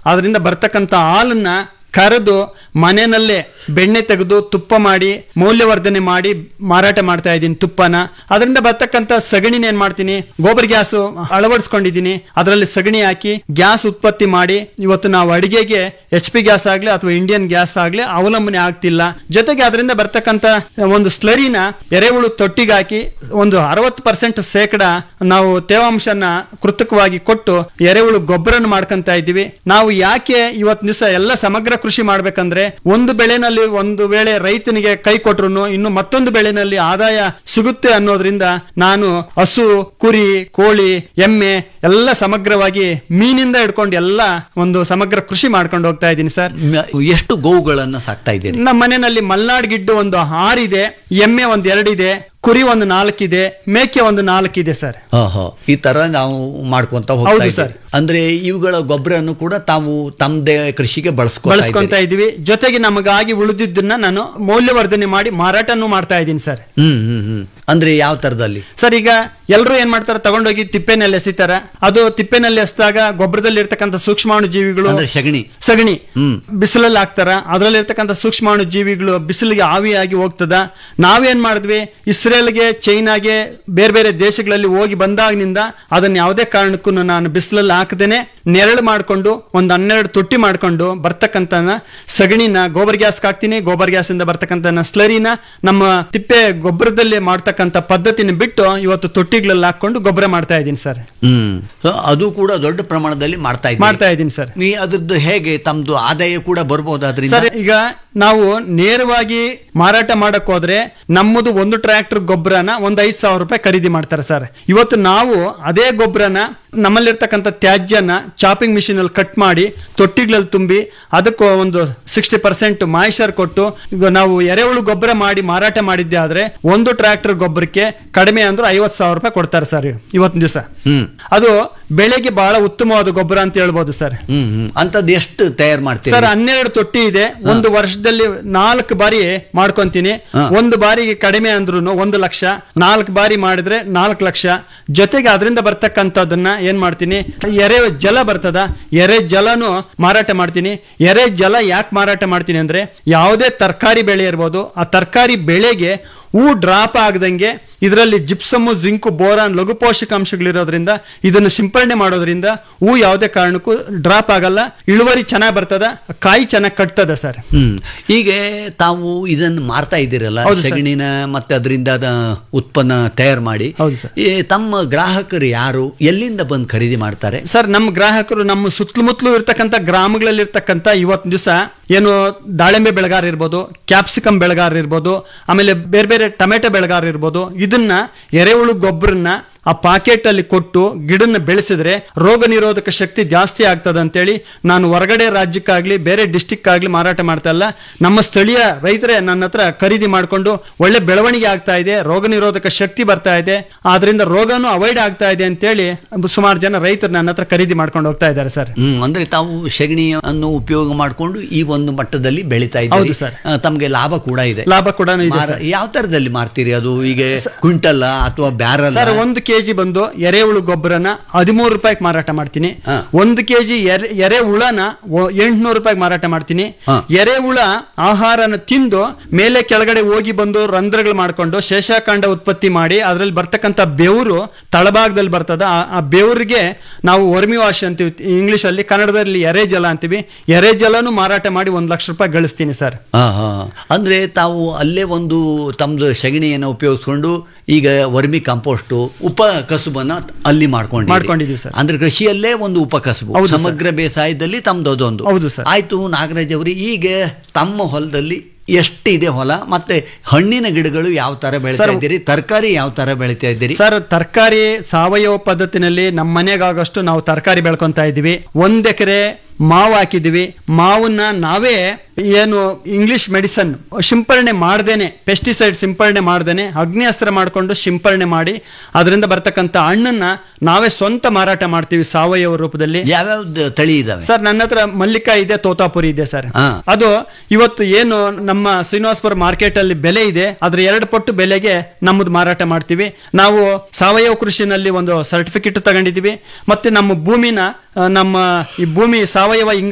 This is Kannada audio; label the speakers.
Speaker 1: ಅದರಿಂದ ಬರ್ತಕ್ಕಂಥ ಹಾಲನ್ನ ಕರೆದು ಮನೆಯಲ್ಲೇ ಬೆಣ್ಣೆ ತೆಗೆದು ತುಪ್ಪ ಮಾಡಿ ಮೌಲ್ಯವರ್ಧನೆ ಮಾಡಿ ಮಾರಾಟ ಮಾಡ್ತಾ ಇದ್ದೀನಿ ತುಪ್ಪನ ಅದರಿಂದ ಬರ್ತಕ್ಕಂಥ ಸಗಣಿನ ಏನ್ ಮಾಡ್ತೀನಿ ಗೋಬರ್ ಗ್ಯಾಸ್ ಅಳವಡಿಸ್ಕೊಂಡಿದ್ದೀನಿ ಅದರಲ್ಲಿ ಸಗಣಿ ಹಾಕಿ ಗ್ಯಾಸ್ ಉತ್ಪತ್ತಿ ಮಾಡಿ ಇವತ್ತು ನಾವು ಅಡಿಗೆಗೆ ಎಚ್ ಪಿ ಗ್ಯಾಸ್ ಆಗ್ಲಿ ಅಥವಾ ಇಂಡಿಯನ್ ಗ್ಯಾಸ್ ಆಗ್ಲಿ ಅವಲಂಬನೆ ಆಗ್ತಿಲ್ಲ ಜೊತೆಗೆ ಅದರಿಂದ ಬರ್ತಕ್ಕಂಥ ಒಂದು ಸ್ಲರಿನ ಎರೆಹುಳು ತೊಟ್ಟಿಗೆ ಹಾಕಿ ಒಂದು ಅರವತ್ತು ಪರ್ಸೆಂಟ್ ಶೇಕಡ ನಾವು ತೇವಾಂಶನ ಕೃತಕವಾಗಿ ಕೊಟ್ಟು ಎರೆಹುಳು ಗೊಬ್ಬರನ ಮಾಡ್ಕೊಂತ ಇದ್ದೀವಿ ನಾವು ಯಾಕೆ ಇವತ್ತು ದಿವಸ ಎಲ್ಲ ಸಮಗ್ರ ಕೃಷಿ ಮಾಡ್ಬೇಕಂದ್ರೆ ಒಂದು ಬೆಳೆನಲ್ಲಿ ಒಂದು ವೇಳೆ ರೈತನಿಗೆ ಕೈ ಕೊಟ್ರು ಇನ್ನು ಮತ್ತೊಂದು ಬೆಳೆನಲ್ಲಿ ಆದಾಯ ಸಿಗುತ್ತೆ ಅನ್ನೋದ್ರಿಂದ ನಾನು ಹಸು ಕುರಿ ಕೋಳಿ ಎಮ್ಮೆ ಎಲ್ಲ ಸಮಗ್ರವಾಗಿ ಮೀನಿಂದ ಹಿಡ್ಕೊಂಡು ಎಲ್ಲ ಒಂದು ಸಮಗ್ರ ಕೃಷಿ ಮಾಡ್ಕೊಂಡು ಹೋಗ್ತಾ ಇದ್ದೀನಿ ಸರ್
Speaker 2: ಮ- ಎಷ್ಟು ಗೋವುಗಳನ್ನ ಸಾಕ್ತಾ ಇದ್ದೀರಿ
Speaker 1: ನಮ್ಮ ಮನೆಯಲ್ಲಿ ಮಲ್ನಾಡ್ ಗಿಡ್ಡು ಒಂದು ಆರಿದೆ ಎಮ್ಮೆ ಒಂದು ಎರಡಿದೆ ಕುರಿ ಒಂದು ನಾಲ್ಕಿದೆ ಮೇಕೆ ಒಂದು ನಾಲ್ಕಿದೆ ಸರ್
Speaker 2: ಓಹೋ ಈ ತರ ನಾವು ಮಾಡ್ಕೊಂತ ಹೋಗ್ತಾ
Speaker 1: ಹೌದು
Speaker 2: ಇದ್ದೀರಿ
Speaker 1: ಸರ್.
Speaker 2: ಅಂದ್ರೆ ಇವುಗಳ ಗೊಬ್ಬರನ್ನು ಕೂಡ ತಾವು ತಮ್ಮದೇ ಕೃಷಿಗೆ ಬಳಸ್ಕೊತಾ
Speaker 1: ಬಳಸ್ಕೊಂತ ಇದೀವಿ ಜೊತೆಗೆ ನಮಗಾಗಿ ಉಳಿದಿದ್ದನ್ನ ನಾನು ಮೌಲ್ಯವರ್ಧನೆ ಮಾಡಿ ಮಾರಾಟನೂ ಮಾಡ್ತಾ ಇದ್ದೀನಿ ಸರ್
Speaker 2: ಹ್ಮ್ ಹ್ಮ್ ಹ್ಮ್ ಅಂದ್ರೆ ಯಾವ ತರದಲ್ಲಿ
Speaker 1: ಸರ್ ಈಗ ಎಲ್ಲರೂ ಏನ್ ಮಾಡ್ತಾರೆ ತಗೊಂಡೋಗಿ ತಿಪ್ಪೆನಲ್ಲಿ ಎಸಿತಾರೆ ಅದು ತಿಪ್ಪೆನಲ್ಲಿ ಎಸ್ದಾಗ ಗೊಬ್ಬರದಲ್ಲಿ ಇರ್ತಕ್ಕಂಥ ಸೂಕ್ಷ್ಮಾಣು ಜೀವಿಗಳು
Speaker 2: ಅಂದ್ರೆ ಸಗಣಿ
Speaker 1: ಸಗಣಿ
Speaker 2: ಹ್ಮ್.
Speaker 1: ಬಿಸಿಲಲ್ಲಿ ಹಾಕ್ತಾರ ಅದರಲ್ಲಿ ಇರ್ತಕ್ಕಂಥ ಸೂಕ್ಷ್ಮಾಣು ಜೀವಿಗಳು ಬಿಸಿಲಿಗೆ ಆವಿಯಾಗಿ ಹೋಗ್ತದ ನಾವೇನ್ ಮಾಡಿದ್ವಿ ಇಸ್ರೇಲ್ಗೆ ಚೈನಾಗೆ ಬೇರೆ ಬೇರೆ ದೇಶಗಳಲ್ಲಿ ಹೋಗಿ ಬಂದಾಗಿನಿಂದ ಅದನ್ನ ಯಾವುದೇ ಕಾರಣಕ್ಕೂ ನಾನು ಬಿಸಿಲಲ್ಲಿ ಹಾಕದೇನೆ ನೆರಳು ಮಾಡ್ಕೊಂಡು ಒಂದು ಹನ್ನೆರಡು ತೊಟ್ಟಿ ಮಾಡ್ಕೊಂಡು ಬರ್ತಕ್ಕಂಥ ಸಗಣಿನ ಗೋಬರ್ ಗ್ಯಾಸ್ ಹಾಕ್ತೀನಿ ಗೋಬರ್ ಗ್ಯಾಸ್ ಇಂದ ಬರ್ತಕ್ಕಂಥ ಸ್ಲರಿನ ನಮ್ಮ ತಿಪ್ಪೆ ಗೊಬ್ಬರದಲ್ಲಿ ಮಾಡ್ತಕ್ಕಂಥ ಪದ್ಧತಿನ ಬಿಟ್ಟು ಇವತ್ತು ತೊಟ್ಟಿಗಳಲ್ಲಿ ಹಾಕೊಂಡು ಗೊಬ್ಬರ ಮಾಡ್ತಾ ಇದ್ದೀನಿ ಸರ್
Speaker 2: ಹ್ಮ್ So, ಅದು ಕೂಡ ದೊಡ್ಡ ಪ್ರಮಾಣದಲ್ಲಿ ಮಾಡ್ತಾ ಇದ್ದೀರಿ
Speaker 1: ಮಾಡ್ತಾ ಇದ್ದೀನಿ ಸರ್
Speaker 2: ನೀ ಅದ್ರದ್ದು ಹೇಗೆ ತಮ್ದು ಆದಾಯ ಕೂಡ ಬರ್ಬೋದು ಅದರಿಂದ
Speaker 1: ಸರ್ ಈಗ ನಾವು ನೇರವಾಗಿ ಮಾರಾಟ ಮಾಡಕ್ ಹೋದ್ರೆ ನಮ್ಮದು ಒಂದು ಟ್ರ್ಯಾಕ್ಟರ್ ಗೊಬ್ಬರನ ಒಂದ್ ಐದ್ ಸಾವಿರ ರೂಪಾಯಿ ಖರೀದಿ ಮಾಡ್ತಾರೆ ಸರ್ ಇವತ್ತು ನಾವು ಅದೇ ಗೊಬ್ಬರನ ನಮ್ಮಲ್ಲಿರ್ತಕ್ಕಂಥ ತ್ಯಾಜ್ಯನ ಚಾಪಿಂಗ್ ಮಿಷಿನ್ ಅಲ್ಲಿ ಕಟ್ ಮಾಡಿ ತೊಟ್ಟಿಗಳಲ್ಲಿ ತುಂಬಿ ಅದಕ್ಕೂ ಒಂದು ಸಿಕ್ಸ್ಟಿ ಪರ್ಸೆಂಟ್ ಮಾಯಿಷರ್ ಕೊಟ್ಟು ಈಗ ನಾವು ಎರೆಹುಳು ಗೊಬ್ಬರ ಮಾಡಿ ಮಾರಾಟ ಮಾಡಿದ್ದೆ ಆದ್ರೆ ಒಂದು ಟ್ರ್ಯಾಕ್ಟರ್ ಗೊಬ್ಬರಕ್ಕೆ ಕಡಿಮೆ ಅಂದ್ರೆ ಐವತ್ ಸಾವಿರ ರೂಪಾಯಿ ಕೊಡ್ತಾರೆ ಸರ್ ಇವತ್ತಿನ ದಿವಸ
Speaker 2: ಹ್ಮ್
Speaker 1: ಅದು ಬೆಳೆಗೆ ಬಹಳ ಉತ್ತಮವಾದ ಗೊಬ್ಬರ ಅಂತ ಹೇಳ್ಬೋದು ಸರ್
Speaker 2: ಹ್ಮ್ ಹ್ಮ್ ಅಂತದ್ ಎಷ್ಟು ತಯಾರು ಮಾಡ್ತೀರಿ
Speaker 1: ಸರ್ ಹನ್ನೆರಡು ತೊಟ್ಟಿ ಇದೆ ಒಂದು ವರ್ಷದಲ್ಲಿ ನಾಲ್ಕು ಬಾರಿ ಮಾಡ್ಕೊಂತೀನಿ
Speaker 2: ಹಾ.
Speaker 1: ಒಂದು ಬಾರಿಗೆ ಕಡಿಮೆ ಅಂದ್ರೂ ಒಂದು ಲಕ್ಷ ನಾಲ್ಕು ಬಾರಿ ಮಾಡಿದ್ರೆ ನಾಲ್ಕು ಲಕ್ಷ ಜೊತೆಗೆ ಅದರಿಂದ ಬರ್ತಕ್ಕಂಥದ್ದನ್ನ ಏನ್ ಮಾಡ್ತೀನಿ ಎರೆ ಜಲ ಬರ್ತದ ಎರೆ ಜಲನು ಮಾರಾಟ ಮಾಡ್ತೀನಿ ಎರೆ ಜಲ ಯಾಕೆ ಮಾರಾಟ ಮಾಡ್ತೀನಿ ಅಂದ್ರೆ ಯಾವುದೇ ತರಕಾರಿ ಬೆಳೆ ಇರ್ಬೋದು ಆ ತರಕಾರಿ ಬೆಳೆಗೆ ಹೂ ಡ್ರಾಪ್ ಆಗದಂಗೆ ಇದರಲ್ಲಿ ಜಿಪ್ಸಮ್ಮು ಜಿಂಕು ಬೋರಾನ್ ಲಘು ಪೋಷಕಾಂಶಗಳಿರೋದ್ರಿಂದ ಇದನ್ನು ಸಿಂಪರಣೆ ಮಾಡೋದ್ರಿಂದ ಹೂ ಯಾವುದೇ ಕಾರಣಕ್ಕೂ ಡ್ರಾಪ್ ಆಗಲ್ಲ ಇಳುವರಿ ಚೆನ್ನಾಗಿ ಬರ್ತದ ಕಾಯಿ ಚೆನ್ನಾಗಿ ಕಟ್ತದ ಸರ್
Speaker 2: ಹ್ಮ್ ಹೀಗೆ ತಾವು ಇದನ್ನು ಮಾರ್ತಾ ಇದ್ದೀರಲ್ಲ
Speaker 1: ಹೌದು ಸರ್.
Speaker 2: ಸಗಣಿನ ಮತ್ತೆ ಅದರಿಂದ ಅದ ಉತ್ಪನ್ನ ತಯಾರು ಮಾಡಿ
Speaker 1: ಹೌದು ಸರ್.
Speaker 2: ಈ ತಮ್ಮ ಗ್ರಾಹಕರು ಯಾರು ಎಲ್ಲಿಂದ ಬಂದು ಖರೀದಿ ಮಾಡ್ತಾರೆ
Speaker 1: ಸರ್ ನಮ್ಮ ಗ್ರಾಹಕರು ನಮ್ಮ ಸುತ್ತಮುತ್ತಲು ಇರ್ತಕ್ಕಂಥ ಗ್ರಾಮಗಳಲ್ಲಿ ಇರ್ತಕ್ಕಂಥ ಇವತ್ತು ದಿವಸ ಏನು ದಾಳಿಂಬೆ ಬೆಳೆಗಾರ ಇರ್ಬೋದು ಕ್ಯಾಪ್ಸಿಕಮ್ ಬೆಳೆಗಾರ ಇರ್ಬೋದು ಆಮೇಲೆ ಬೇರೆ ಬೇರೆ ಟೊಮೆಟೊ ಬೆಳೆಗಾರ ಇರ್ಬೋದು ಇದನ್ನ ಎರೆಹುಳು ಗೊಬ್ಬರನ್ನ ಆ ಪಾಕೆಟ್ ಅಲ್ಲಿ ಕೊಟ್ಟು ಗಿಡನ್ನ ಬೆಳೆಸಿದ್ರೆ ರೋಗ ನಿರೋಧಕ ಶಕ್ತಿ ಜಾಸ್ತಿ ಆಗ್ತದೆ ಅಂತೇಳಿ ನಾನು ಹೊರಗಡೆ ರಾಜ್ಯಕ್ಕಾಗ್ಲಿ ಬೇರೆ ಡಿಸ್ಟಿಕ್ ಆಗ್ಲಿ ಮಾರಾಟ ಮಾಡ್ತಾ ಇಲ್ಲ ನಮ್ಮ ಸ್ಥಳೀಯ ರೈತರೇ ನನ್ನ ಹತ್ರ ಖರೀದಿ ಮಾಡ್ಕೊಂಡು ಒಳ್ಳೆ ಬೆಳವಣಿಗೆ ಆಗ್ತಾ ಇದೆ ರೋಗ ನಿರೋಧಕ ಶಕ್ತಿ ಬರ್ತಾ ಇದೆ ಆದ್ರಿಂದ ರೋಗನೂ ಅವಾಯ್ಡ್ ಆಗ್ತಾ ಇದೆ ಅಂತೇಳಿ ಸುಮಾರು ಜನ ರೈತರು ನನ್ನ ಹತ್ರ ಖರೀದಿ ಮಾಡ್ಕೊಂಡು ಹೋಗ್ತಾ ಇದ್ದಾರೆ ಸರ್
Speaker 2: ಹ್ಮ್ ಅಂದ್ರೆ ತಾವು ಸಗಣಿಯನ್ನು ಉಪಯೋಗ ಮಾಡಿಕೊಂಡು ಈ ಒಂದು ಮಟ್ಟದಲ್ಲಿ ಬೆಳೀತಾ
Speaker 1: ಹೌದು
Speaker 2: ಇದ್ದೀರಿ
Speaker 1: ಸರ್.
Speaker 2: ಆ, ತಮ್ಗೆ ಲಾಭ ಕೂಡ ಇದೆ
Speaker 1: ಲಾಭ ಕೂಡ ಇದೆ
Speaker 2: ಮಾರ-
Speaker 1: ಸರ್.
Speaker 2: ಯಾವ ತರದಲ್ಲಿ ಮಾರ್ತೀರಿ ಅದು ಈಗ ಕ್ವಿಂಟಲ್ ಅಥವಾ ಬ್ಯಾರಲ್
Speaker 1: ಸರ್ ಒಂದು ಕೆಜಿ ಬಂದು ಎರೆಹುಳು ಗೊಬ್ಬರನ ಹದಿಮೂರು ರೂಪಾಯಿಗೆ ಮಾರಾಟ ಮಾಡ್ತೀನಿ
Speaker 2: ಹಾ.
Speaker 1: ಒಂದು ಕೆಜಿ ಎರೆ ಎರೆಹುಳನ ಎಂಟುನೂರು ರೂಪಾಯಿಗೆ ಮಾರಾಟ ಮಾಡ್ತೀನಿ
Speaker 2: ಹಾ.
Speaker 1: ಎರೆಹುಳ ಆಹಾರನ ತಿಂದು ಮೇಲೆ ಕೆಳಗಡೆ ಹೋಗಿ ಬಂದು ರಂಧ್ರಗಳು ಮಾಡ್ಕೊಂಡು ಶೇಷಾಕಾಂಡ ಉತ್ಪತ್ತಿ ಮಾಡಿ ಅದರಲ್ಲಿ ಬರ್ತಕ್ಕಂಥ ಬೆವರು ತಳಭಾಗದಲ್ಲಿ ಬರ್ತದ ಆ- ಆ ಬೆವರಿಗೆ ನಾವು ವರ್ಮಿ ವಾಶ್ ಅಂತೀವಿ ಇಂಗ್ಲಿಷ್ ಅಲ್ಲಿ ಕನ್ನಡದಲ್ಲಿ ಎರೆ ಜಲ ಅಂತೀವಿ ಎರೆ ಜಲನು ಮಾರಾಟ ಮಾಡಿ ಒಂದು ಲಕ್ಷ ರೂಪಾಯಿ ಗಳಿಸ್ತೀನಿ ಸರ್
Speaker 2: ಹಾ ಹಾ ಅಂದ್ರೆ ತಾವು ಅಲ್ಲೇ ಒಂದು ತಮ್ದು ಸಗಣಿಯನ್ನು ಉಪಯೋಗಿಸ್ಕೊಂಡು ಈಗ ವರ್ಮಿ ಕಂಪೋಸ್ಟ್ ಉಪ ಕಸುಬನ್ನ ಅಲ್ಲಿ ಮಾಡ್ಕೊಂಡು
Speaker 1: ಮಾಡ್ಕೊಂಡಿದೀವಿ ಸರ್.
Speaker 2: ಅಂದ್ರೆ ಕೃಷಿಯಲ್ಲೇ ಒಂದು ಉಪ ಕಸುಬು
Speaker 1: ಹೌದು ಸರ್.
Speaker 2: ಸಮಗ್ರ ಬೇಸಾಯದಲ್ಲಿ ತಮ್ದು ಅದೊಂದು
Speaker 1: ಹೌದು ಸರ್.
Speaker 2: ಆಯ್ತು ನಾಗರಾಜ್ ಅವರು ಈಗ ತಮ್ಮ ಹೊಲದಲ್ಲಿ ಎಷ್ಟಿದೆ ಹೊಲ ಮತ್ತೆ ಹಣ್ಣಿನ ಗಿಡಗಳು ಯಾವ ತರ ಬೆಳಿತಾ
Speaker 1: ಸರ್,
Speaker 2: ಇದ್ದೀರಿ ತರಕಾರಿ ಯಾವ ತರ ಬೆಳಿತಾ ಇದ್ದೀರಿ
Speaker 1: ಸರ್ ತರಕಾರಿ ಸಾವಯವ ಪದ್ಧತಿನಲ್ಲಿ ನಮ್ಮ ಮನೆಗಾಗಷ್ಟು ನಾವು ತರಕಾರಿ ಬೆಳ್ಕೊಂತ ಇದೀವಿ ಒಂದ್ ಎಕರೆ ಮಾವು ಹಾಕಿದೀವಿ ಮಾವನ್ನ ನಾವೇ ಏನು ಇಂಗ್ಲಿಷ್ ಮೆಡಿಸನ್ ಸಿಂಪರಣೆ ಮಾಡ್ದೇನೆ ಪೆಸ್ಟಿಸೈಡ್ ಸಿಂಪರಣೆ ಮಾಡ್ದೇನೆ ಅಗ್ನಿಅಸ್ತ್ರ ಮಾಡ್ಕೊಂಡು ಸಿಂಪರಣೆ ಮಾಡಿ ಅದರಿಂದ ಬರ್ತಕ್ಕಂಥ ಹಣ್ಣನ್ನ ನಾವೇ ಸ್ವಂತ ಮಾರಾಟ ಮಾಡ್ತೀವಿ ಸಾವಯವ ರೂಪದಲ್ಲಿ
Speaker 2: ಯಾವ್ಯಾವ್ದು ತಳಿ ಇದಾವೆ
Speaker 1: ಸರ್ ನನ್ನ ಹತ್ರ ಮಲ್ಲಿಕ ಇದೆ ತೋತಾಪುರಿ ಇದೆ ಸರ್
Speaker 2: ಹಾ.
Speaker 1: ಅದು ಇವತ್ತು ಏನು ನಮ್ಮ ಶ್ರೀನಿವಾಸಪುರ ಮಾರ್ಕೆಟ್ ಅಲ್ಲಿ ಬೆಲೆ ಇದೆ ಅದ್ರ ಎರಡು ಪಟ್ಟು ಬೆಲೆಗೆ ನಮ್ಮದು ಮಾರಾಟ ಮಾಡ್ತೀವಿ ನಾವು ಸಾವಯವ ಕೃಷಿನಲ್ಲಿ ಒಂದು ಸರ್ಟಿಫಿಕೇಟ್ ತಗೊಂಡಿದ್ದೀವಿ ಮತ್ತೆ ನಮ್ಮ ಭೂಮಿನ ಆ, ನಮ್ಮ ಈ ಭೂಮಿ ಸಾವಯವ